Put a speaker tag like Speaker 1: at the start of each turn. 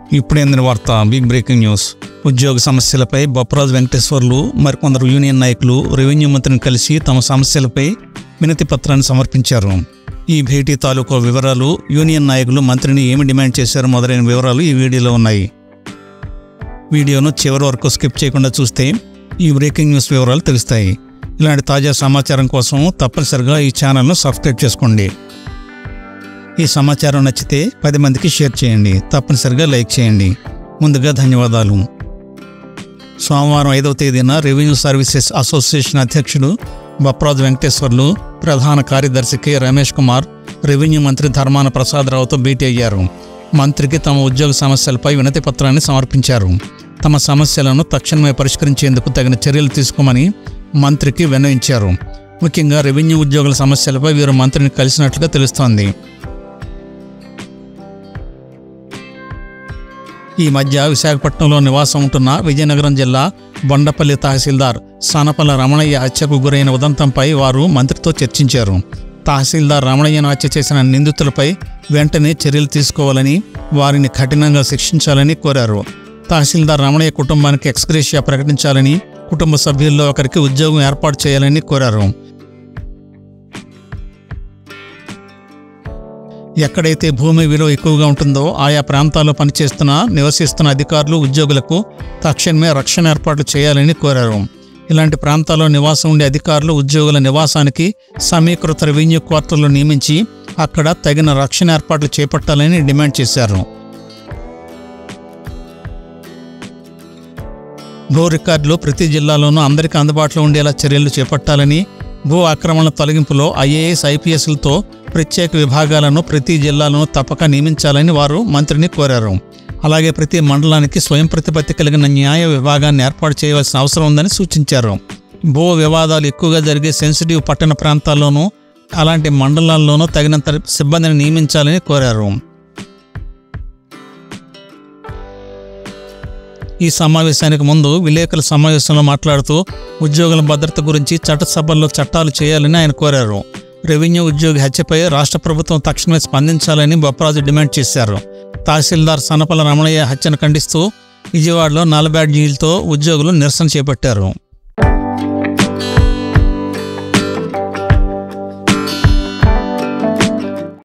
Speaker 1: ఇప్పుడు ఎందిన వార్త big breaking news ఉద్యోగ సమస్యలపై బొప్పరాజు వెంకటేశ్వర్లు మరికొందరు యూనియన్ నాయకులు రెవెన్యూ మంత్రిని కలిసి తమ సమస్యలపై వినతి పత్రాన్ని సమర్పించారు ఈ భేటీ తాలూకు వివరాలు యూనియన్ నాయకులు మంత్రిని ఏమి డిమాండ్ చేశారో మొదలైన వివరాలు ఈ వీడియోలో ఉన్నాయి వీడియోను చివరి వరకు స్కిప్ చేయకుండా చూస్తే ఈ బ్రేకింగ్ న్యూస్ వివరాలు తెలుస్తాయి ఇలాంటి తాజా సమాచారం కోసం తప్పనిసరిగా ఈ ఛానల్ను సబ్స్క్రైబ్ చేసుకోండి ఈ సమాచారం నచ్చితే పది మందికి షేర్ చేయండి తప్పనిసరిగా లైక్ చేయండి ముందుగా ధన్యవాదాలు సోమవారం ఐదవ తేదీన రెవెన్యూ సర్వీసెస్ అసోసియేషన్ అధ్యక్షుడు బప్రాజు వెంకటేశ్వర్లు ప్రధాన కార్యదర్శి కె రమేష్ కుమార్ రెవెన్యూ మంత్రి ధర్మాన ప్రసాదరావుతో భేటీ అయ్యారు మంత్రికి తమ ఉద్యోగ సమస్యలపై వినతి పత్రాన్ని సమర్పించారు తమ సమస్యలను తక్షణమే పరిష్కరించేందుకు తగిన చర్యలు తీసుకోమని మంత్రికి విన్నవించారు ముఖ్యంగా రెవెన్యూ ఉద్యోగుల సమస్యలపై వీరు మంత్రిని కలిసినట్లుగా తెలుస్తోంది ఈ మధ్య విశాఖపట్నంలో నివాసం ఉంటున్న విజయనగరం జిల్లా బొండపల్లి తహసీల్దార్ సానపల్ల రమణయ్య హత్యకు గురైన ఉదంతంపై వారు మంత్రితో చర్చించారు తహసీల్దార్ రమణయ్యను హత్య చేసిన నిందితులపై వెంటనే చర్యలు తీసుకోవాలని వారిని కఠినంగా శిక్షించాలని కోరారు తహసీల్దార్ రమణయ్య కుటుంబానికి ఎక్స్గ్రేషియా ప్రకటించాలని కుటుంబ సభ్యుల్లో ఒకరికి ఉద్యోగం ఏర్పాటు చేయాలని కోరారు ఎక్కడైతే భూమి విలువ ఎక్కువగా ఉంటుందో ఆయా ప్రాంతాల్లో పనిచేస్తున్న నివసిస్తున్న అధికారులు ఉద్యోగులకు తక్షణమే రక్షణ ఏర్పాట్లు చేయాలని కోరారు ఇలాంటి ప్రాంతాల్లో నివాసం ఉండే అధికారులు ఉద్యోగుల నివాసానికి సమీకృత రెవెన్యూ క్వార్టర్లు నియమించి అక్కడ తగిన రక్షణ ఏర్పాట్లు చేపట్టాలని డిమాండ్ చేశారు భూ రికార్డులు ప్రతి జిల్లాలోనూ అందరికీ అందుబాటులో ఉండేలా చర్యలు చేపట్టాలని భూ ఆక్రమణల తొలగింపులో ఐఏఎస్ ఐపీఎస్లతో ప్రత్యేక విభాగాలను ప్రతి జిల్లాలోనూ తప్పక నియమించాలని వారు మంత్రిని కోరారు అలాగే ప్రతి మండలానికి స్వయం ప్రతిపత్తి కలిగిన న్యాయ విభాగాన్ని ఏర్పాటు చేయవలసిన అవసరం ఉందని సూచించారు భూ వివాదాలు ఎక్కువగా జరిగే సెన్సిటివ్ పట్టణ ప్రాంతాల్లోనూ అలాంటి మండలాల్లోనూ తగినంత సిబ్బందిని నియమించాలని కోరారు ఈ సమావేశానికి ముందు విలేకరుల సమావేశంలో మాట్లాడుతూ ఉద్యోగుల భద్రత గురించి చట్టసభల్లో చట్టాలు చేయాలని ఆయన కోరారు రెవెన్యూ ఉద్యోగి హత్యపై రాష్ట్ర ప్రభుత్వం తక్షణమే స్పందించాలని బొప్పరాజు డిమాండ్ చేశారు తహసీల్దార్ సనపల రమణయ్య హత్యను ఖండిస్తూ విజయవాడలో నల్లబ్యాడ్జీలతో ఉద్యోగులు నిరసన చేపట్టారు